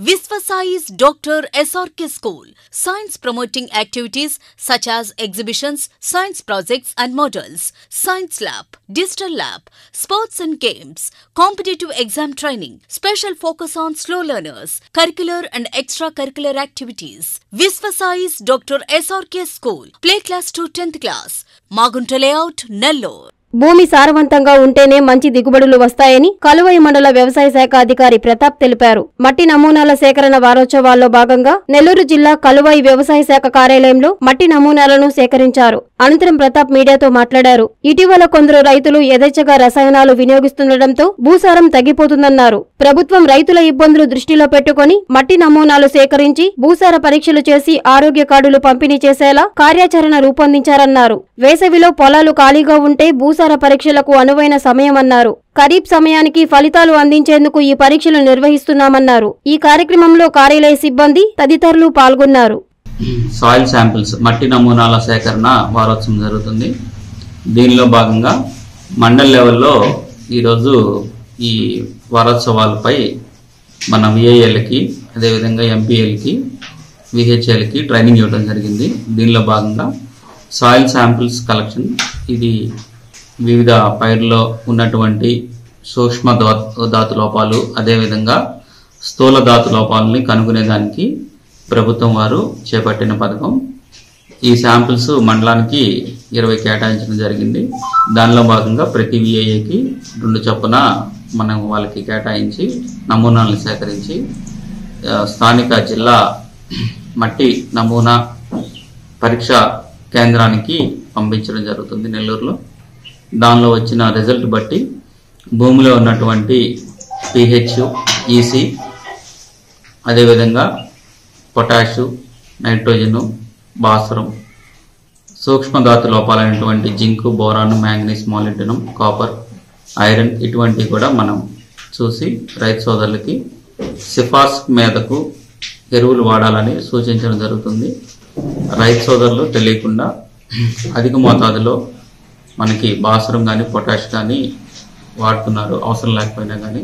Visvasai's Dr. SRK School. Science promoting activities such as exhibitions, science projects and models, science lab, digital lab, sports and games, competitive exam training, special focus on slow learners, curricular and extracurricular activities. Visvasai's Dr. SRK School. Play class to 10th class. Magunta Layout, Nellore. భూమి సారవంతంగా ఉంటేనే మంచి దిగుబడులు వస్తాయని కలువై మండల వ్యవసాయ శాఖ అధికారి ప్రతాప్ తెలిపారు మట్టి నమూనాల సేకరణ వారోత్సవాల్లో భాగంగా నెల్లూరు జిల్లా కలువై వ్యవసాయ శాఖ కార్యాలయంలో మట్టి నమూనాలను సేకరించారు అనంతరం ప్రతాప్ మీడియాతో మాట్లాడారు ఇటీవల కొందరు రైతులు యథేచ్ఛగా రసాయనాలు వినియోగిస్తుండటంతో భూసారం తగ్గిపోతుందన్నారు ప్రభుత్వం రైతుల ఇబ్బందులు దృష్టిలో పెట్టుకుని మట్టి నమూనాలు సేకరించి భూసార పరీక్షలు చేసి ఆరోగ్య కార్డులు పంపిణీ చేసేలా కార్యాచరణ రూపొందించారన్నారు వేసవిలో పొలాలు ఖాళీగా ఉంటే భూసార పరీక్షలకు అనువైన సమయమన్నారు ఖరీఫ్ సమయానికి ఫలితాలు అందించేందుకు ఈ పరీక్షలు నిర్వహిస్తున్నామన్నారు ఈ కార్యక్రమంలో కార్యాలయ సిబ్బంది తదితరులు పాల్గొన్నారు సాయిల్ శాంపిల్స్ మట్టి నమూనాల సేకరణ వారోత్సవం జరుగుతుంది దీనిలో భాగంగా మండల్ లెవెల్లో ఈరోజు ఈ వారోత్సవాలపై మన విఐఎల్కి అదేవిధంగా ఎంపీఎల్కి విహెచ్ఎల్కి ట్రైనింగ్ ఇవ్వడం జరిగింది దీనిలో భాగంగా సాయిల్ శాంపిల్స్ కలెక్షన్ ఇది వివిధ పైర్లో ఉన్నటువంటి సూక్ష్మ ధాతు ధాతు లోపాలు అదేవిధంగా స్థూల ధాతు లోపాలని కనుగొనేదానికి ప్రభుత్వం వారు చేపట్టిన పథకం ఈ శాంపిల్స్ మండలానికి ఇరవై కేటాయించడం జరిగింది దానిలో భాగంగా ప్రతి విఐఏకి రెండు చొప్పున మనం వాళ్ళకి కేటాయించి నమూనాలను సేకరించి ఆ, స్థానిక జిల్లా మట్టి నమూనా పరీక్ష కేంద్రానికి పంపించడం జరుగుతుంది నెల్లూరులో దానిలో వచ్చిన రిజల్ట్ బట్టి భూమిలో ఉన్నటువంటి పిహెచ్ ఈసీ అదేవిధంగా పొటాషు నైట్రోజను భాస్వరం సూక్ష్మధాతు లోపాలైనటువంటి zinc boron manganese molybdenum copper iron ఇటువంటివి కూడా మనం చూసి రైతు సోదరులకి సిఫార్సు మీదకు ఎరువులు వాడాలని సూచించడం జరుగుతుంది రైతు సోదరులు తెలియకుండా అధిక మోతాదులో మనకి భాస్వరం కానీ పొటాష్ కానీ వాడుతున్నారు అవసరం లేకపోయినా కానీ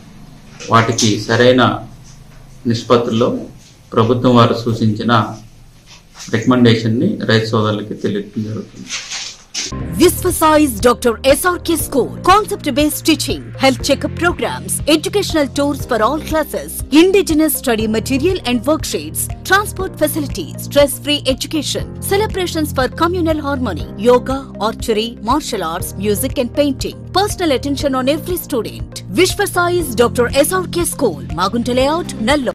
వాటికి సరైన నిష్పత్తుల్లో ప్రభుత్వం వారు సూచించిన రికమెండేషన్ని రైతు సోదరులకి తెలియడం జరుగుతుంది Visvasai's Dr. SRK School. Concept based teaching, health checkup programs, educational tours for all classes, indigenous study material and worksheets, transport facilities, stress free education, celebrations for communal harmony, yoga, archery, martial arts, music and painting. Personal attention on every student. Visvasai's Dr. SRK School. Magunta Layout, Nallo.